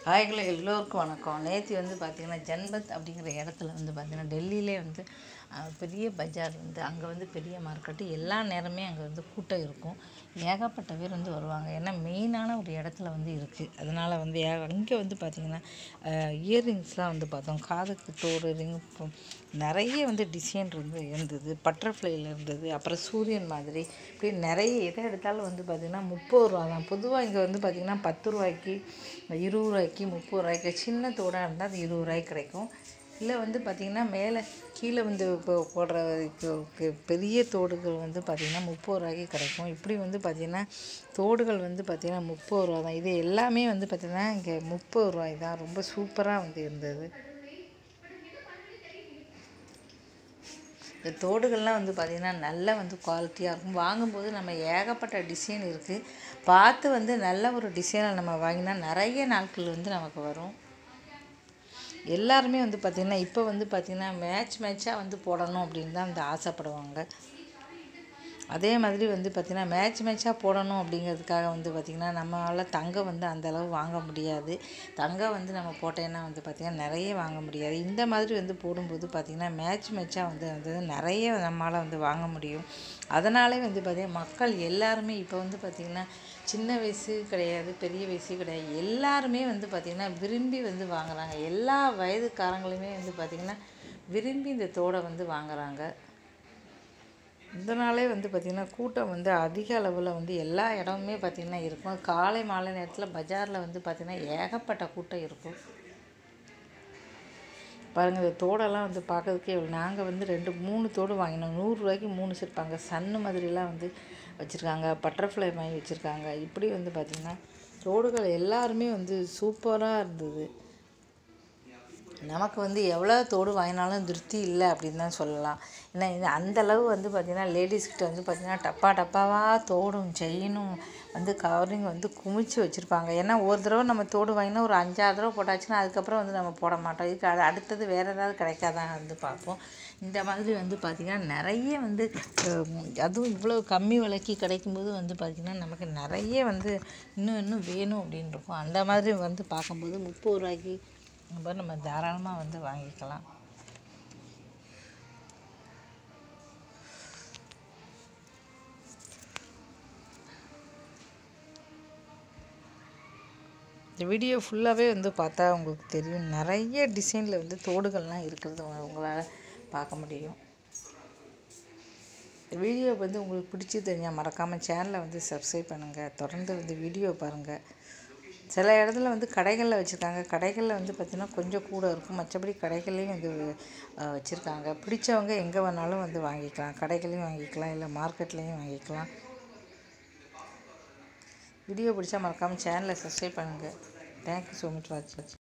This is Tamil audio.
ஹாய்களே எல்லோருக்கும் வணக்கம் நேற்று வந்து பார்த்திங்கன்னா ஜன்பத் அப்படிங்கிற இடத்துல வந்து பார்த்திங்கன்னா டெல்லியிலே வந்து அஹ், பெரிய பஜார் வந்து அங்கே வந்து பெரிய மார்க்கெட்டு எல்லா நேரமே அங்கே வந்து கூட்டம் இருக்கும் ஏகப்பட்ட பேர் வந்து வருவாங்க ஏன்னா மெயினான ஒரு இடத்துல வந்து இருக்குது அதனால் வந்து ஏ அங்கே வந்து பார்த்திங்கன்னா இயரிங்ஸ்லாம் வந்து பார்த்தோம் காதுக்கு தோடு ரிங் நிறைய வந்து டிசைன் இருந்து இருந்தது பட்டர்ஃப்ளைல இருந்தது அப்புறம் சூரியன் மாதிரி இப்படி நிறைய எதை எடுத்தாலும் வந்து பார்த்திங்கன்னா முப்பது ரூபா தான் பொதுவாக இங்கே வந்து பார்த்திங்கன்னா பத்து ரூபாய்க்கு இருபது ரூபாய்க்கு முப்பது ரூபாய்க்கு சின்ன தோடாக இருந்தால் அது இருபது ரூபாய்க்கு கிடைக்கும் இல்லை வந்து பார்த்திங்கன்னா மேலே கீழே வந்து இப்போ போடுற இப்போ பெ- பெரிய தோடுகள் வந்து பார்த்திங்கன்னா முப்பது ரூபாய்க்கு கிடைக்கும் இப்படி வந்து பார்த்திங்கன்னா தோடுகள் வந்து பார்த்திங்கன்னா முப்பது ரூபா தான் இது எல்லாமே வந்து பார்த்திங்கன்னா இங்கே முப்பது ரூபாய் தான் ரொம்ப சூப்பராக வந்து இருந்தது இந்த தோடுகள்லாம் வந்து பார்த்திங்கன்னா நல்ல வந்து குவாலிட்டியாக இருக்கும் வாங்கும்போது நம்ம ஏகப்பட்ட டிசைன் இருக்குது பார்த்து வந்து நல்ல ஒரு டிசைனை நம்ம வாங்கினா நிறைய நாட்கள் வந்து நமக்கு வரும் எல்லாருமே வந்து பார்த்திங்கன்னா இப்போ வந்து பார்த்திங்கன்னா மேட்ச் மேட்சாக வந்து போடணும் அப்படின்னு தான் வந்து ஆசைப்படுவாங்க அதே மாதிரி வந்து பார்த்திங்கன்னா மேட்ச் மேட்சாக போடணும் அப்படிங்கிறதுக்காக வந்து பார்த்திங்கன்னா நம்மளால் தங்கம் வந்து அந்த அளவு வாங்க முடியாது தங்கம் வந்து நம்ம போட்டேன்னா வந்து பார்த்திங்கன்னா நிறைய வாங்க முடியாது இந்த மாதிரி வந்து போடும்போது பார்த்திங்கன்னா மேட்ச் மேட்சாக வந்து வந்து நிறைய நம்மளால் வந்து வாங்க முடியும் அதனாலே வந்து பார்த்திங்கன்னா மக்கள் எல்லாருமே இப்போ வந்து பார்த்திங்கன்னா சின்ன வயசு கிடையாது பெரிய வயசு கிடையாது எல்லாருமே வந்து பார்த்திங்கன்னா விரும்பி வந்து வாங்குறாங்க எல்லா வயதுக்காரங்களுமே வந்து பார்த்திங்கன்னா விரும்பி இந்த தோடை வந்து வாங்குறாங்க இதனாலே வந்து பார்த்திங்கன்னா கூட்டம் வந்து அதிக அளவில் வந்து எல்லா இடமுமே பார்த்திங்கன்னா இருக்கும் காலை மாலை நேரத்தில் பஜாரில் வந்து பார்த்திங்கன்னா ஏகப்பட்ட கூட்டம் இருக்கும் பாருங்கள் இந்த தோடெல்லாம் வந்து பார்க்கறதுக்கே எவ்வளோ நாங்கள் வந்து ரெண்டு மூணு தோடு வாங்கினோம் நூறுரூவாய்க்கு மூணு வச்சுருப்பாங்க சன்னு மாதிரிலாம் வந்து வச்சுருக்காங்க பட்டர்ஃப்ளை மாதிரி வச்சுருக்காங்க இப்படி வந்து பார்த்திங்கன்னா தோடுகள் எல்லாருமே வந்து சூப்பராக இருந்தது நமக்கு வந்து எவ்வளோ தோடு வாங்கினாலும் திருப்தி இல்லை அப்படின்னு தான் சொல்லலாம் ஏன்னா இது அந்த அளவு வந்து பார்த்திங்கன்னா லேடிஸ்கிட்ட வந்து பார்த்திங்கன்னா டப்பா டப்பாவாக தோடும் செயினும் வந்து கவரிங் வந்து குமிச்சு வச்சுருப்பாங்க ஏன்னா ஒரு தடவை நம்ம தோடு வாங்கினா ஒரு அஞ்சாறு தடவை போட்டாச்சுன்னா அதுக்கப்புறம் வந்து நம்ம போட மாட்டோம் இதுக்கு அது அடுத்தது வேறு ஏதாவது கிடைக்காதான் வந்து பார்ப்போம் இந்த மாதிரி வந்து பார்த்திங்கன்னா நிறைய வந்து அஹ், அதுவும் இவ்வளோ கம்மி விலைக்கு கிடைக்கும்போது வந்து பார்த்திங்கன்னா நமக்கு நிறைய வந்து இன்னும் இன்னும் வேணும் அப்படின்னு இருக்கும் அந்த மாதிரி வந்து பார்க்கும்போது முப்பது ரூபாய்க்கு நம்ம நம்ம தாராளமாக வந்து வாங்கிக்கலாம் இந்த வீடியோ ஃபுல்லாகவே வந்து பார்த்தா உங்களுக்கு தெரியும் நிறைய டிசைனில் வந்து தோடுகள்லாம் இருக்கிறது உங்களால் பார்க்க முடியும் இந்த வீடியோ வந்து உங்களுக்கு பிடிச்சி தெரிஞ்சால் மறக்காமல் சேனலை வந்து சப்ஸ்கிரைப் பண்ணுங்கள் தொடர்ந்து வந்து வீடியோ பாருங்கள் சில இடத்துல வந்து கடைகளில் வச்சுருக்காங்க கடைகளில் வந்து பார்த்திங்கன்னா கொஞ்சம் கூட இருக்கும் மற்றபடி கடைகள்லேயும் வந்து வச்சுருக்காங்க பிடிச்சவங்க எங்கே வேணாலும் வந்து வாங்கிக்கலாம் கடைகளையும் வாங்கிக்கலாம் இல்லை மார்க்கெட்லேயும் வாங்கிக்கலாம் வீடியோ பிடிச்சா மறக்காமல் சேனலை சப்ஸ்கிரைப் பண்ணுங்கள் தேங்க்யூ ஸோ மச் வாட்ச்